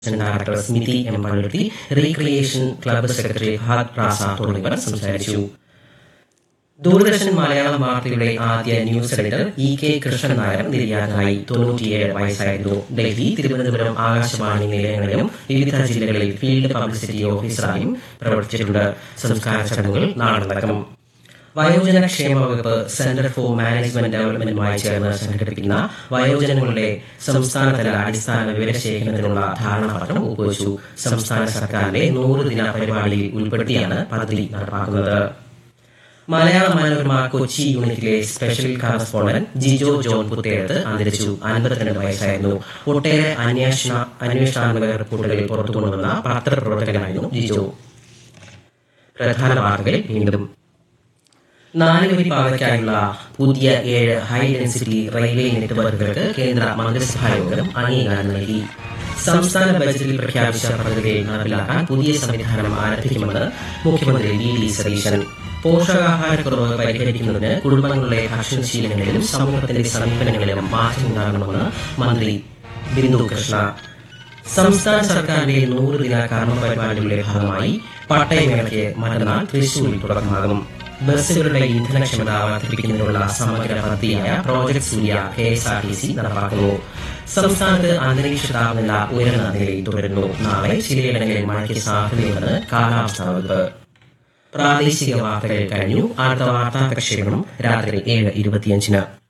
director Smithi M Palluruthy recreation club secretary Fahad Raza തുടങ്ങിയവർ സംസാരിച്ചു ദൂരദർശൻ മലയാളം വാർത്തയുടെ ആദ്യ news editor E K Krishnan Nair നിര്യാതനായി തൊണ്ണൂറ്റിയേഴ് വയസ്സായിരുന്നു ഡൽഹി തിരുവനന്തപുരം ആകാശവാണി നിലയങ്ങളിലും വിവിധ ജില്ലകളിൽ ഫീൽഡ് പബ്ലിസിറ്റി ഓഫീസറായും പ്രവർത്തിച്ചിട്ടുണ്ട് സംസ്കാര ചടങ്ങുകൾ നാളെ നടക്കും വയോജന ക്ഷേമ വകുപ്പ് സെന്റർ ഫോർ മാനേജ്മെന്റ് ഡെവലപ്മെന്റുമായി ചേർന്ന് സംഘടിപ്പിക്കുന്ന വയോജനങ്ങളുടെ സംസ്ഥാനതല അടിസ്ഥാന വിവരശേഖരണത്തിനുള്ള ധാരണാപത്രം ഒപ്പുവച്ചു സംസ്ഥാന സർക്കാരിന്റെ നൂറ് ദിന പരിപാടിയിൽ ഉൾപ്പെടുത്തിയാണ് പദ്ധതി നടപ്പാക്കുന്നത് മലയാള മനോരമ കൊച്ചി യൂണിറ്റിലെ special correspondent Jijo John Puthezhath അന്തരിച്ചു അൻപത്തിരണ്ട് വയസ്സായിരുന്നു ഒട്ടേറെ അന്വേഷണ അന്വേഷണാത്മക റിപ്പോർട്ടുകൾ പുറത്തുകൊണ്ടുവന്ന പത്രപ്രവർത്തകനായിരുന്നു ജിജോ പ്രധാന വാർത്തകൾ വീണ്ടും നാലുവരി പാതയ്ക്കായുള്ള പുതിയ ഏഴ് ഹൈ ഡെൻസിറ്റി റെയിൽവേ നെറ്റ്വർക്കുകൾക്ക് കേന്ദ്ര മന്ത്രിസഭായോഗം അംഗീകാരം നൽകി സംസ്ഥാന ബജറ്റിൽ പ്രഖ്യാപിച്ച പദ്ധതികൾ നടപ്പിലാക്കാൻ പുതിയ സംവിധാനം ആരംഭിക്കുമെന്ന് മുഖ്യമന്ത്രി വി ഡി സതീശൻ പോഷകാഹാരക്കുറവ് പരിഹരിക്കുന്നതിന് കുടുംബങ്ങളുടെ ഭക്ഷണശീലങ്ങളിലും സമൂഹത്തിന്റെ സമീപനങ്ങളിലും മാറ്റമുണ്ടാകണമെന്ന് മന്ത്രി ബിന്ദു കൃഷ്ണ സംസ്ഥാന സർക്കാരിന്റെ നൂറ് ദിന കർമ്മ പരിപാടികളുടെ ഭാഗമായി പട്ടയമേളയ്ക്ക് മറ്റന്നാൾ തൃശൂരിൽ തുടക്കമാകും ബസ്സുകളുടെ ഇന്ധനക്ഷമത വർദ്ധിപ്പിക്കുന്നതിനുള്ള സമഗ്ര പദ്ധതിയായ project Surya K S R T C നടപ്പാക്കുന്നു സംസ്ഥാനത്ത് അന്തരീക്ഷ താപനില ഉയർന്ന നിലയിൽ തുടരുന്നു നാളെ ചിലയിടങ്ങളിൽ മഴയ്ക്ക് സാധ്യതയുണ്ടെന്ന് കാലാവസ്ഥാ വകുപ്പ് പ്രാദേശിക വാർത്തകൾ കഴിഞ്ഞു അടുത്ത വാർത്താ പ്രക്ഷേപണം രാത്രി ഏഴ് ഇരുപത്തിയഞ്ചിന്